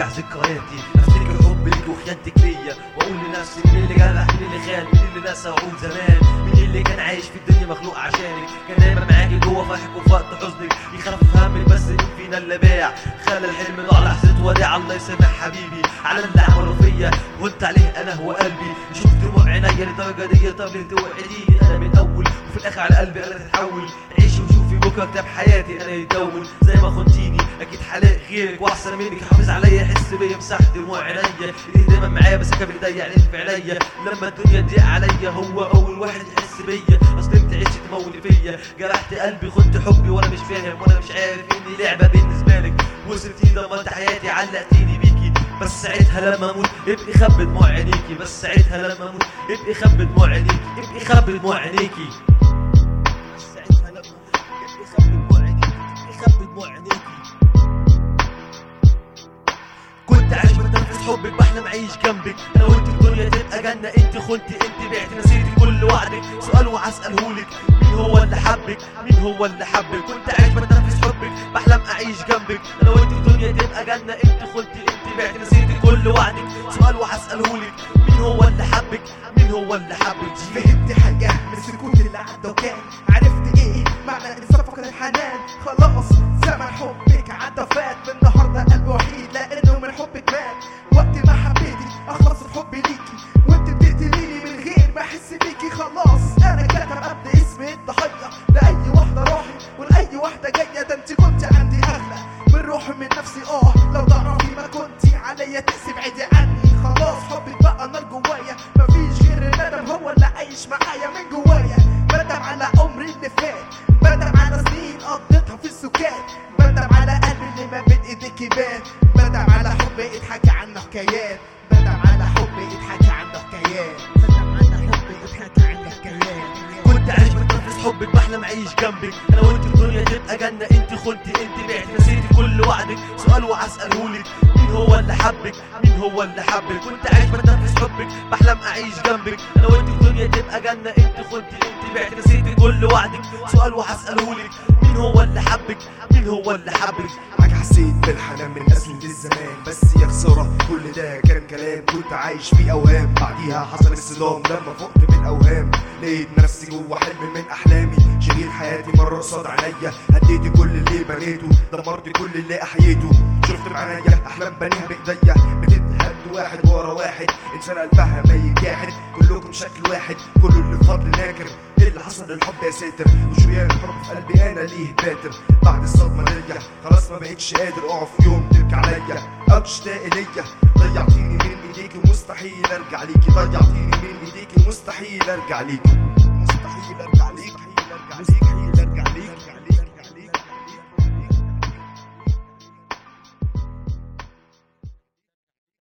ذكرياتي افتكر حب ليك وخيانتك ليا واقول لنفسي مين اللي جرح مين اللي خان مين اللي نسى وعود زمان مين اللي كان عايش في الدنيا مخلوق عشانك كان دايما معاكي جوه فرحك وفي وقت حزنك يخفف همك بس مين فينا اللي باع خلى الحلم ضاع لحظة وداع الله يسامح حبيبي على اللي عمله فيا وانت عليه انا هو قلبي شفت دموع عينيا للدرجة دي طب ليه توعديني انا من اول وفي الاخر على قلبي انا تتحول عيشي وشوفي بكره كتاب حياتي انا يتدون زي ما خنتيني اكيد حلاقي غيرك واحسن منك حافظ عليا حس بيا مساحة دموع عينيا ايديه دايما معايا بسكب ايديا عليك في عينيا لما الدنيا تضيق عليا هو اول واحد يحس بيا اصل انت عشت تموت فيا جرحت قلبي خدت حبي وانا مش فاهم وانا مش عارف اني لعبه بالنسبه لك وصلتي دمرت حياتي علقتيني بيكي بس ساعتها لما اموت ابقي خبي دموع عينيكي بس ساعتها لما اموت ابقي خبي دموع عينيكي ابقي خبي دموع عينيكي بس ساعتها لما اموت ابقي خبي دموع عينيكي ابقي خبي دموع عينيكي كنت عايش بتنفس حبك بحلم اعيش جنبك انا وانت الدنيا تبقى جنة انت خنتي انت بعتي نسيتي كل وعدك سؤال وهسألهولك مين هو اللي حبك مين هو اللي حبك كنت عايش بتنفس حبك بحلم اعيش جنبك انا وانت الدنيا تبقى جنة انت خنتي انت بعتي نسيتي كل وعدك سؤال وهسألهولك مين هو اللي حبك مين هو اللي حبك فهمت حاجة من السكوت اللي عدى وكان عرفت ايه معنى انسان فقد الحنان خلاص زمن حبك عدى فات من النهارده قلبي وحيد لانه من حبك مات وقت ما حبيتي اخلص الحب ليكي وانت بتقتليني من غير ما احس بيكي خلاص انا كاتب قبل اسمي الضحيه لاي واحده راحت ولاي واحده جايه ده انت كنت عندي اغلى من روحي من نفسي اه لو تعرفي ما كنتي عليا تقسي بعيدي عني خلاص حبك بقى نار جوايا مفيش غير الندم هو اللي عايش معايا من جوايا بندم على عمري اللي فات بندم على سنين قضيتها في السكات بندم على قلبي اللي ما بين ايديك بات بندم على حب اتحكى عنه حكايات بندم على حب اتحكى عنه حكايات بندم على حب اتحكى عنه حكايات كنت عايش بتنفس حبك بحلم اعيش جنبك انا وانت الدنيا تبقى جنة انت خنتي انت بعتي نسيتي كل وعدك سؤال وهسألهولك مين هو اللي حبك مين هو اللي حبك كنت عايش بتنفس حبك بحلم اعيش جنبك انا وانت الدنيا تبقى جنة انت خنتي انت بعتي نسيتي كل وعدك سؤال وهسألهولك مين هو اللي حبك مين هو اللي حبك معاك حسيت بالحنان من أزمة الزمان بس يا خسارة كل ده كان كلام كنت عايش فيه أوهام بعديها حصل الصدام لما فقت من الأوهام لقيت نفسي جوه حلم من أحلامي شريط حياتي مرة قصاد عينيا هديت كل اللي بنيته دمرت كل اللي أحييته شفت معايا أحلام بنيها بإيديا بتتهد واحد ورا واحد إنسان قلبها ميت جاحد كلكم شكل واحد كله اللي بفضل ناكر ايه اللي حصل للحب يا ساتر وشوية الحب في قلبي انا ليه باتر بعد الصدمة نرجع خلاص ما بقتش قادر اقف يوم تبكي عليا او تشتاق ليا ضيعتيني من ايديكي مستحيل ارجع ليكي ضيعتيني من ايديكي مستحيل ارجع ليكي مستحيل ارجع ليكي مستحيل ارجع ليكي